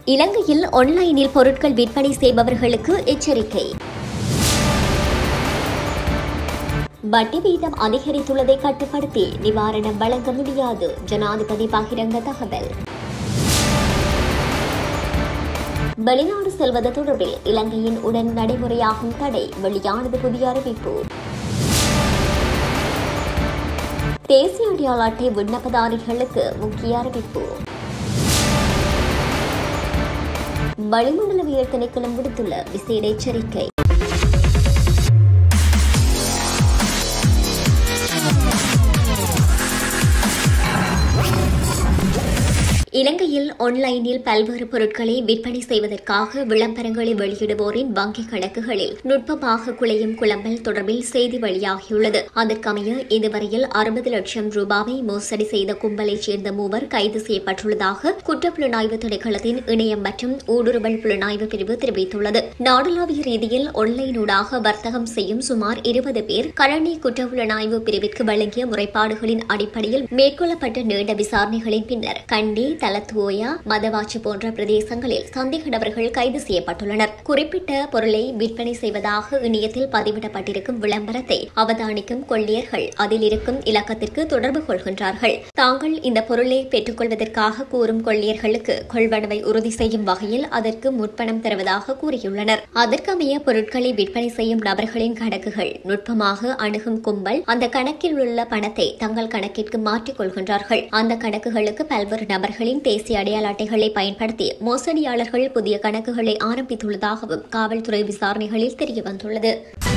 இலங்கையில் ஆன்லைனில் பொருட்கள் விற்பனை செய்பவர்களுக்கு எச்சரிக்கை வட்டி வீதம் அதிகரித்துள்ளதை கட்டுப்படுத்தி நிவாரணம் வழங்க முடியாது ஜனாதிபதி பகிரங்க தகவல் வெளிநாடு செல்வது தொடர்பில் இலங்கையின் உடன் நடைமுறையாகும் தடை வெளியானது புதிய அறிவிப்பு தேசிய அடையாள அட்டை விண்ணப்பதாரர்களுக்கு முக்கிய அறிவிப்பு வளிமண்டலவியல் திணைக்களம் விடுத்துள்ள விசேட எச்சரிக்கை இலங்கையில் ஆன்லைனில் பல்வேறு பொருட்களை விற்பனை செய்வதற்காக விளம்பரங்களை வெளியிடுவோரின் வங்கிக் கணக்குகளில் நுட்பமாக குலையும் குழம்பல் தொடர்பில் செய்தி வெளியாகியுள்ளது அதற்கமைய இதுவரையில் அறுபது லட்சம் ரூபாவை மோசடி செய்த கும்பலைச் சேர்ந்த மூவர் கைது செய்யப்பட்டுள்ளதாக குற்றப்புலனாய்வு திணைக்களத்தின் இணையம் மற்றும் ஊடுருவல் புலனாய்வு பிரிவு தெரிவித்துள்ளது நாடளாவிய ரீதியில் ஆன்லைனூடாக வர்த்தகம் செய்யும் சுமார் இருபது பேர் கழனி குற்றப்புலனாய்வு பிரிவிற்கு வழங்கிய முறைப்பாடுகளின் அடிப்படையில் மேற்கொள்ளப்பட்ட நீண்ட விசாரணைகளின் பின்னர் கண்டி தலத்துவோயா மதவாச்சி போன்ற பிரதேசங்களில் சந்தேக நபர்கள் கைது செய்யப்பட்டுள்ளனர் குறிப்பிட்ட பொருளை விற்பனை செய்வதாக இணையத்தில் பதிவிடப்பட்டிருக்கும் விளம்பரத்தை அவதானிக்கும் கொள்ளையர்கள் அதில் இருக்கும் இலக்கத்திற்கு தொடர்பு கொள்கின்றார்கள் தாங்கள் இந்த பொருளை பெற்றுக்கொள்வதற்காக கூறும் கொள்ளையர்களுக்கு கொள்வனவை உறுதி செய்யும் வகையில் அதற்கு முற்பணம் தருவதாக கூறியுள்ளனர் அதற்கமைய பொருட்களை விற்பனை செய்யும் நபர்களின் கணக்குகள் நுட்பமாக அணுகும் கும்பல் அந்த கணக்கில் உள்ள பணத்தை தங்கள் கணக்கிற்கு மாற்றிக் கொள்கின்றார்கள் அந்த கணக்குகளுக்கு பல்வேறு நபர்களின் தேசிய அடையாள அட்டைகளை பயன்படுத்தி மோசடியாளர்கள் புதிய கணக்குகளை ஆரம்பித்துள்ளதாகவும் காவல்துறை விசாரணைகளில் தெரியவந்துள்ளது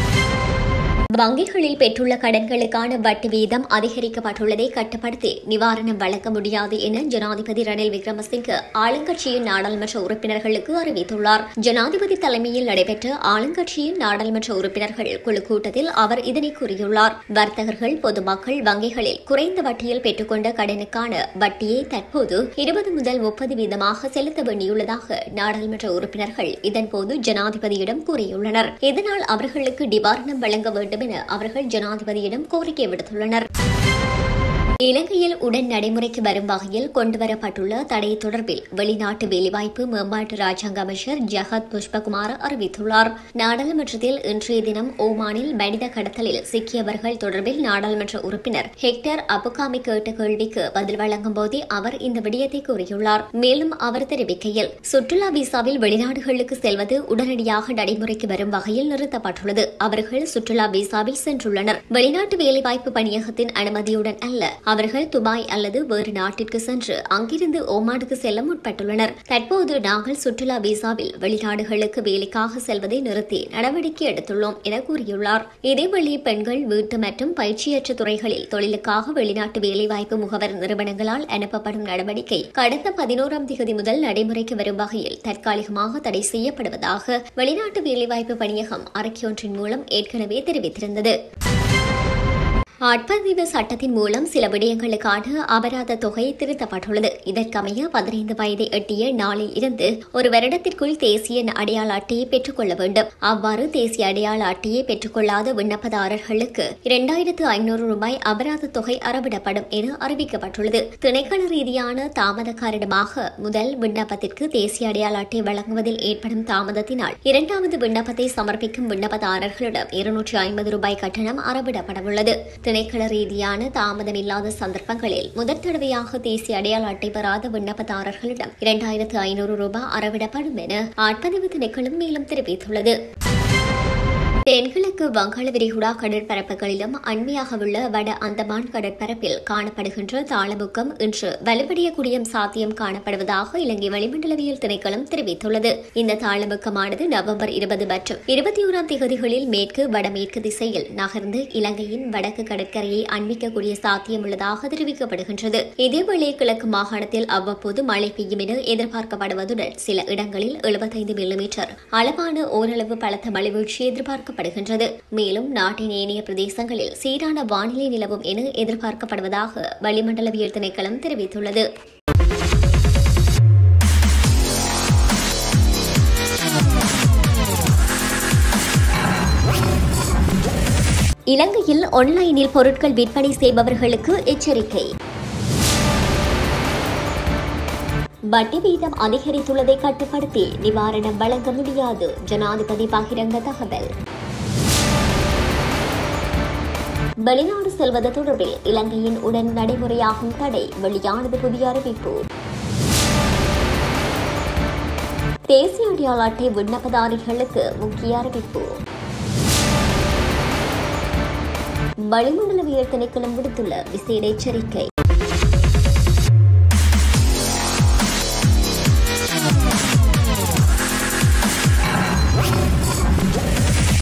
வங்கிகளில் பெற்றுள்ள கடன்களுக்கான வட்டி வீதம் அதிகரிக்கப்பட்டுள்ளதை கட்டுப்படுத்தி நிவாரணம் வழங்க முடியாது என ஜனாதிபதி ரணில் விக்ரமசிங்கே ஆளுங்கட்சியின் நாடாளுமன்ற உறுப்பினர்களுக்கு அறிவித்துள்ளார் ஜனாதிபதி தலைமையில் நடைபெற்ற ஆளுங்கட்சியின் நாடாளுமன்ற உறுப்பினர்கள் குழு கூட்டத்தில் அவர் இதனை கூறியுள்ளார் வர்த்தகர்கள் பொதுமக்கள் வங்கிகளில் குறைந்த வட்டியில் பெற்றுக்கொண்ட கடனுக்கான வட்டியை தற்போது இருபது முதல் முப்பது வீதமாக செலுத்த வேண்டியுள்ளதாக நாடாளுமன்ற உறுப்பினர்கள் இதன்போது ஜனாதிபதியிடம் கூறியுள்ளனர் இதனால் அவர்களுக்கு நிவாரணம் வழங்க வேண்டும் என அவர்கள் ஜனாதிபதியிடம் கோரிக்கை விடுத்துள்ளனர் இலங்கையில் உடன் நடைமுறைக்கு வரும் வகையில் கொண்டுவரப்பட்டுள்ள தடை தொடர்பில் வெளிநாட்டு வேலைவாய்ப்பு மேம்பாட்டு ராஜாங்க அமைச்சர் ஜெகத் புஷ்பகுமார் அறிவித்துள்ளார் நாடாளுமன்றத்தில் இன்றைய தினம் ஓமானில் மனித கடத்தலில் சிக்கியவர்கள் தொடர்பில் நாடாளுமன்ற உறுப்பினர் ஹெக்டர் அபுகாமி கேட்ட கேள்விக்கு பதில் வழங்கும் போதே அவர் இந்த விடயத்தை கூறியுள்ளார் மேலும் அவர் தெரிவிக்கையில் சுற்றுலா விசாவில் வெளிநாடுகளுக்கு செல்வது உடனடியாக நடைமுறைக்கு வரும் வகையில் நிறுத்தப்பட்டுள்ளது அவர்கள் சுற்றுலா விசாவில் சென்றுள்ளனர் வெளிநாட்டு வேலைவாய்ப்பு பணியகத்தின் அனுமதியுடன் அல்ல அவர்கள் துபாய் அல்லது வேறு நாட்டிற்கு சென்று அங்கிருந்து ஓமானுக்கு செல்ல முற்பட்டுள்ளனர் தற்போது நாங்கள் சுற்றுலா விசாவில் வெளிநாடுகளுக்கு வேலைக்காக செல்வதை நிறுத்தி நடவடிக்கை எடுத்துள்ளோம் என கூறியுள்ளார் இதேவழி பெண்கள் வீட்டு மற்றும் பயிற்சியற்ற துறைகளில் தொழிலுக்காக வெளிநாட்டு வேலைவாய்ப்பு முகவர் நிறுவனங்களால் அனுப்பப்படும் நடவடிக்கை கடந்த பதினோராம் தேதி முதல் நடைமுறைக்கு வரும் வகையில் தற்காலிகமாக தடை செய்யப்படுவதாக வெளிநாட்டு வேலைவாய்ப்பு பணியகம் அறிக்கையொன்றின் மூலம் ஏற்கனவே தெரிவித்திருந்தது ஆட்பதிவு சட்டத்தின் மூலம் சில விடயங்களுக்கான அபராத தொகை திருத்தப்பட்டுள்ளது இதற்கமைய பதினைந்து வயதை எட்டிய நாளில் இருந்து ஒரு வருடத்திற்குள் தேசிய அடையாள அட்டையை பெற்றுக்கொள்ள வேண்டும் அவ்வாறு தேசிய அடையாள அட்டையை பெற்றுக்கொள்ளாத விண்ணப்பதாரர்களுக்கு இரண்டாயிரத்து ஐநூறு ரூபாய் அபராத தொகை அறவிடப்படும் என அறிவிக்கப்பட்டுள்ளது திணைக்கள ரீதியான தாமத காரணமாக முதல் விண்ணப்பத்திற்கு தேசிய அடையாள அட்டை வழங்குவதில் ஏற்படும் தாமதத்தினால் இரண்டாவது விண்ணப்பத்தை சமர்ப்பிக்கும் விண்ணப்பதாரர்களிடம் இருநூற்றி ஐம்பது ரூபாய் கட்டணம் அறவிடப்படவுள்ளது திணைக்கள ரீதியான தாமதம் இல்லாத சந்தர்ப்பங்களில் முதற் தடவையாக தேசிய அடையாள அட்டை பெறாத விண்ணப்பதாரர்களிடம் இரண்டாயிரத்து ஐநூறு ரூபாய் அறவிடப்படும் என ஆட்பதிவு திணைக்களம் மேலும் தெரிவித்துள்ளது தென்கிழக்கு வங்காள விரிகுடா கடற்பரப்புகளிலும் அண்மையாக உள்ள வட அந்தமான் கடற்பரப்பில் காணப்படுகின்ற தாளமுக்கம் இன்று வலுவடையக்கூடிய சாத்தியம் காணப்படுவதாக இலங்கை வளிமண்டலவியல் திணைக்களம் தெரிவித்துள்ளது இந்த தாளமுக்கமானது நவம்பர் இருபது மற்றும் இருபத்தி ஓராம் தேதிகளில் மேற்கு வடமேற்கு திசையில் நகர்ந்து இலங்கையின் வடக்கு கடற்கரையை அண்மிக்கக்கூடிய சாத்தியம் உள்ளதாக தெரிவிக்கப்படுகின்றது இதேவேளை கிழக்கு மாகாணத்தில் அவ்வப்போது மழை பெய்யும் என எதிர்பார்க்கப்படுவதுடன் சில இடங்களில் எழுபத்தைந்து மில்லிமீட்டர் அளவான ஓரளவு பலத்த மழை வீழ்ச்சி எதிர்பார்க்க எதிர்பார்க்கப்படுகின்றது மேலும் நாட்டின் ஏனைய பிரதேசங்களில் சீரான வானிலை நிலவும் என எதிர்பார்க்கப்படுவதாக வளிமண்டலவியல் திணைக்களம் தெரிவித்துள்ளது இலங்கையில் ஆன்லைனில் பொருட்கள் விற்பனை செய்பவர்களுக்கு எச்சரிக்கை வட்டி வீதம் அதிகரித்துள்ளதை கட்டுப்படுத்தி நிவாரணம் வழங்க முடியாது ஜனாதிபதி பகிரங்க தகவல் வெளிநாடு செல்வது தொடர்பில் இலங்கையின் உடன் நடைமுறையாகும் தடை வெளியானது புதிய அறிவிப்பு தேசிய அடையாள அட்டை விண்ணப்பதாரிகளுக்கு முக்கிய அறிவிப்பு வளிமண்டலவியல் திணைக்களம் விடுத்துள்ள விசேட எச்சரிக்கை